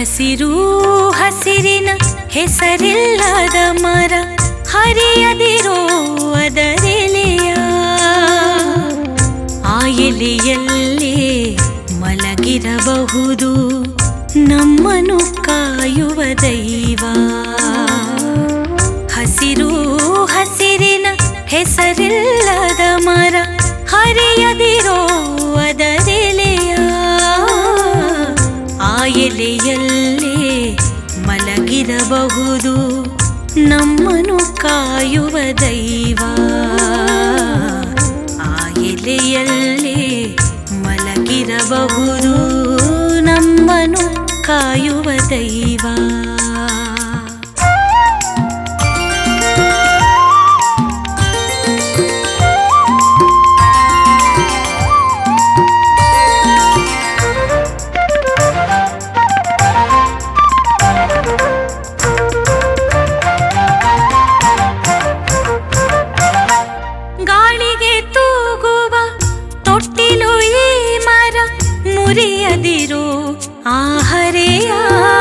ಹಸಿರು ಹಸಿರಿನ ಹೆಸರಿಲ್ಲದ ಮರ ಹರಿಯದಿರೋ ಅದರೆಲೆಯ ಆ ಎಲೆಯಲ್ಲೇ ಮಲಗಿರಬಹುದು ನಮ್ಮನ್ನು ಕಾಯುವ ದೈವ ಹಸಿರು ಹಸಿರಿನ ಹೆಸರಿಲ್ಲದ ಮರ ಹರಿಯದಿರೋ ಅದರೆಲೆಯ ಆ ಎಲೆಯಲ್ಲೇ ಮಲಗಿರಬಹುದು ನಮ್ಮನ್ನು ಕಾಯುವ ದೈವ ಆ ಎಲೆಯಲ್ಲೇ ಮಲಗಿರಬಹುದು ನಮ್ಮನ್ನು ಕಾಯುವ ದೈವ ಗಾಳಿಗೆ ತೂಗುವ ತೊಟ್ಟಿಲು ಈ ಮರ ಮುರಿಯದಿರು ಆಹರೆಯ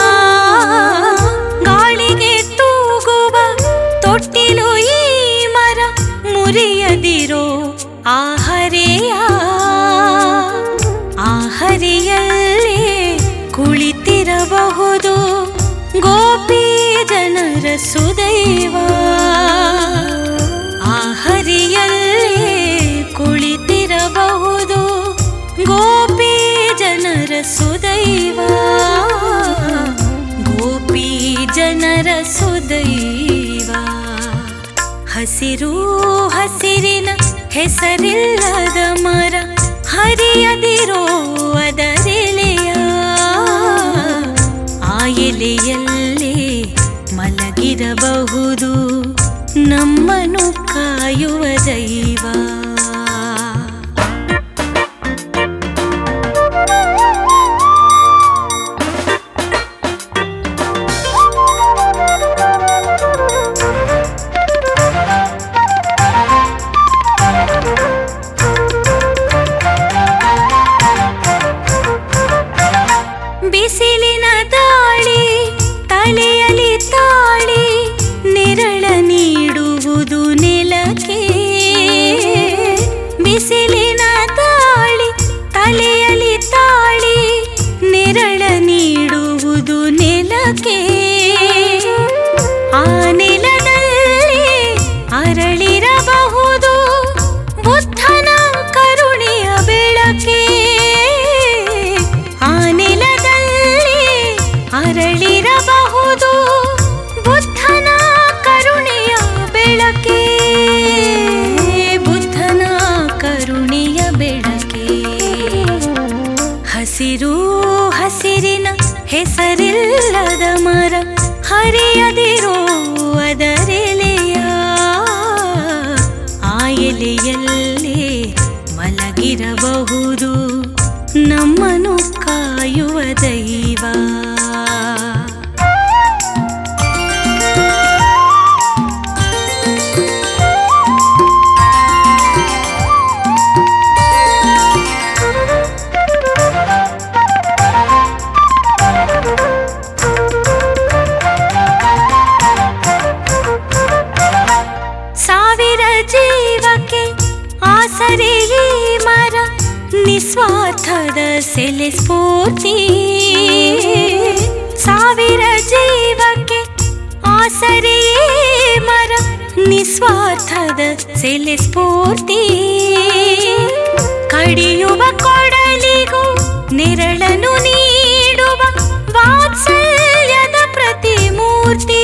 ಗಾಳಿಗೆ ತೂಗುವ ತೊಟ್ಟಿಲು ಈ ಮರ ಮುರಿಯದಿರು ಆಹರೆಯ ಆಹರಿಯಲ್ಲೇ ಕುಳಿತಿರಬಹುದು ಗೋಪಿ ಜನರ ಸುದೈವ ಆಹರಿಯಲ್ಲೇ ಕುಳಿತಿರಬಹುದು ಗೋಪಿ ಜನರ ಸುದೈವ ಗೋಪಿ ಜನರ ಸುದೈವ ಹಸಿರು ಹಸಿರಿನ ಹೆಸರಿಲ್ಲದ ಮರ ಹರಿಯದಿರೋ ಅದರೆಲೆಯ ಆ ಎಲೆಯಲ್ಲೇ ಮಲಗಿರಬಹುದು ನಮ್ಮನ್ನು ಕಾಯುವ ದೈವ ಬಿಸಿಲಿನ ದಾಳಿ ತಲೆಯಲ್ಲಿ ತಾಳಿ ನೆರಳ ನೀಡುವುದು ನೆಲಕ್ಕೆ ಬಿಸಿಲಿನ ದಾಳಿ ತಲೆಯಲ್ಲಿ ತಾಳಿ ನೆರಳ ನೀಡುವುದು ನೆಲಕ್ಕೆ ಆ ನೆಲದಲ್ಲಿ ಅರಳಿರಬಹುದು ಬುದ್ಧನ ಕರುಣೆಯ ಬೆಳಕೆ ಆ ನೆಲದಲ್ಲಿ ಅರಳಿರಬಹುದು ಬುದ್ಧನ ಕರುಣೆಯ ಬೆಳಕೆ ಬುದ್ಧನ ಕರುಣೆಯ ಬೆಳಕೆ ಹಸಿರು ಹಸಿರಿನ ಹೆಸರಿಲ್ಲದ ಮರ ಹರಿಯದಿರೋ ಅದರೆಲೆಯ ಆ ಎಲೆಯಲ್ಲೇ ಮಲಗಿರಬಹುದು ನಮ್ಮನ್ನು ಕಾಯುವ ದೈವ ಸಾವಿರ ಜೀವಕ್ಕೆ ಆಸರೆ ಈ ಮರ ನಿಸ್ವಾರ್ಥದ ಸೆಲೆ ಸ್ಫೂರ್ತಿ ಸಾವಿರ ಜೀವಕ್ಕೆ ಆಸರೆ ಈ ಮರ ನಿಸ್ವಾರ್ಥದ ಸೆಲೆ ಸ್ಫೂರ್ತಿ ಕಡಿಯುವ ಕೊಡಲಿಗೂ ನೆರಳನ್ನು ನೀಡುವ ವಾತ್ಸಲ್ಯದ ಪ್ರತಿಮೂರ್ತಿ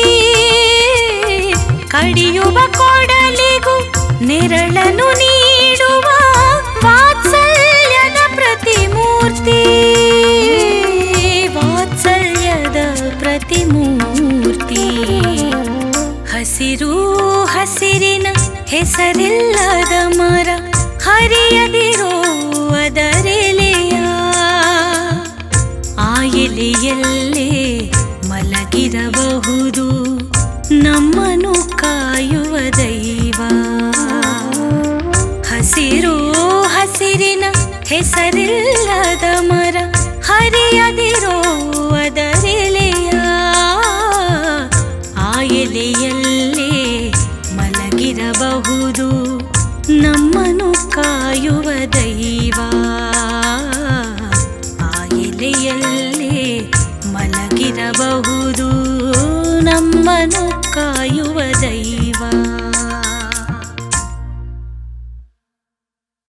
ಕಡಿಯುವ ಕೊಡಲಿಗೂ ನೆರಳನ್ನು ನೀಡುವ ವಾತ್ಸಲ್ಯದ ಪ್ರತಿಮೂರ್ತಿ ವಾತ್ಸಲ್ಯದ ಪ್ರತಿಮೂರ್ತಿ ಹಸಿರು ಹಸಿರಿನ ಹೆಸರಿಲ್ಲದ ಮರ ಹರಿಯ ಕಾಯುವ ದೈವ